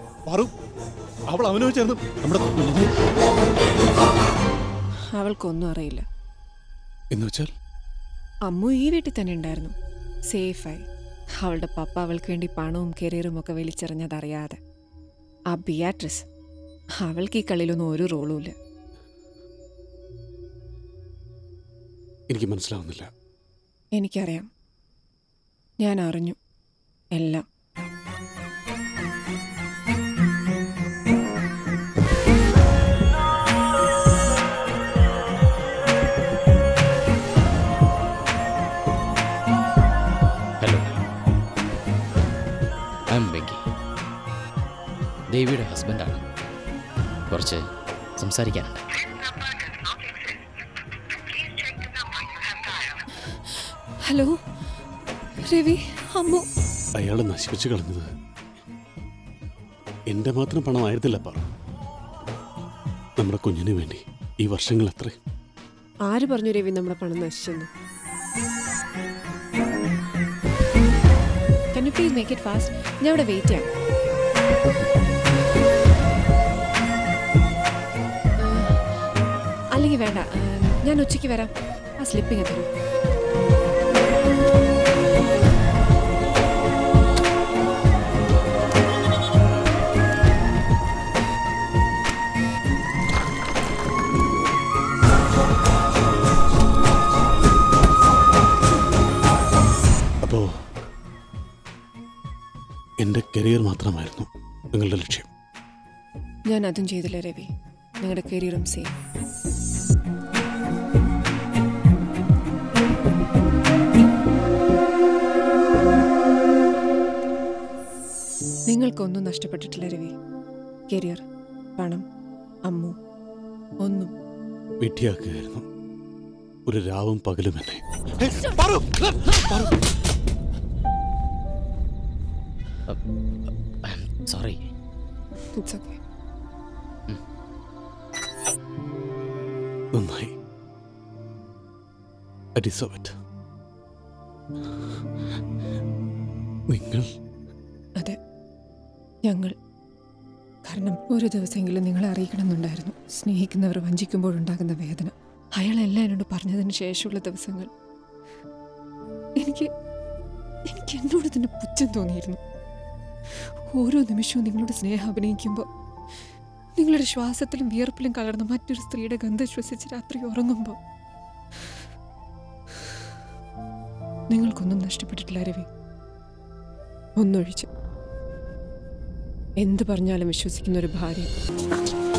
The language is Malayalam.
പാറു അവൾ അവനോട് ചേർന്ന് നമ്മുടെ കുഞ്ഞിനെ അവൾക്കൊന്നും അറിയില്ല എന്ന് വെച്ചാൽ അമ്മു ഈ വീട്ടിൽ തന്നെ ഉണ്ടായിരുന്നു സേഫായി അവളുടെ പപ്പ അവൾക്ക് വേണ്ടി പണവും കരിയറും ഒക്കെ വലിച്ചെറിഞ്ഞതറിയാതെ ആ ബിയാട്രിസ് അവൾക്ക് ഈ കളിയിലൊന്നും ഒരു റോളും ഇല്ല എനിക്ക് മനസ്സിലാവുന്നില്ല എനിക്കറിയാം ഞാൻ അറിഞ്ഞു എല്ലാം ഹലോ ഐ എം വെങ്കി ദേവിയുടെ ഹസ്ബൻഡാണ് കുറച്ച് സംസാരിക്കാനുണ്ട് ഹലോ രവി അമ്മു അയാൾ നശിപ്പിച്ചു കളഞ്ഞത് എന്റെ മാത്രം പണമായിരുന്നില്ല പാറ നമ്മുടെ കുഞ്ഞിന് വേണ്ടി ഈ വർഷങ്ങൾ എത്ര ആര് പറഞ്ഞു രവി നമ്മുടെ പണം നശിച്ചെന്ന് can you please make it fast ഞാൻ ഇവിടെ വെയിറ്റ് ചെയ്യാം അല്ലെങ്കിൽ വേണ്ട ആ, ഞാൻ ഉച്ചയ്ക്ക് വരാം ആ സ്ലിപ്പിങ് തരൂ അപ്പോ എന്റെ കരിയർ മാത്രമായിരുന്നു നിങ്ങളുടെ ലക്ഷ്യം ഞാൻ അതും ചെയ്തില്ല രവി നിങ്ങളുടെ കരിയറും സെയിം നിങ്ങൾക്കൊന്നും നഷ്ടപ്പെട്ടിട്ടില്ല രവി കരിയർ പണം അമ്മു ഒന്നും വിഡ്ഢിയാക്കുകയായിരുന്നു ഒരു രാവും പകലും എന്നെ സോറി ഇറ്റ്സ് ഓക്കെ നന്നായി I deserve it. നിങ്ങൾ അതെ ഞങ്ങൾ കാരണം ഒരു ദിവസമെങ്കിലും നിങ്ങളെ അറിയിക്കണമെന്നുണ്ടായിരുന്നു സ്നേഹിക്കുന്നവർ വഞ്ചിക്കുമ്പോഴുണ്ടാകുന്ന വേദന അയാളെല്ലാം എന്നോട് പറഞ്ഞതിന് ശേഷമുള്ള ദിവസങ്ങൾ എനിക്ക് എനിക്ക് എന്നോട് തന്നെ പുച്ഛം തോന്നിയിരുന്നു ഓരോ നിമിഷവും നിങ്ങളുടെ സ്നേഹം അഭിനയിക്കുമ്പോൾ നിങ്ങളുടെ ശ്വാസത്തിലും വിയർപ്പിലും കലർന്ന മറ്റൊരു സ്ത്രീയുടെ ഗന്ധം ശ്വസിച്ച് രാത്രി ഉറങ്ങുമ്പോൾ നിങ്ങൾക്കൊന്നും നഷ്ടപ്പെട്ടിട്ടില്ല രവി ഒന്നൊഴിച്ച് എന്ത് പറഞ്ഞാലും വിശ്വസിക്കുന്ന ഒരു ഭാര്യ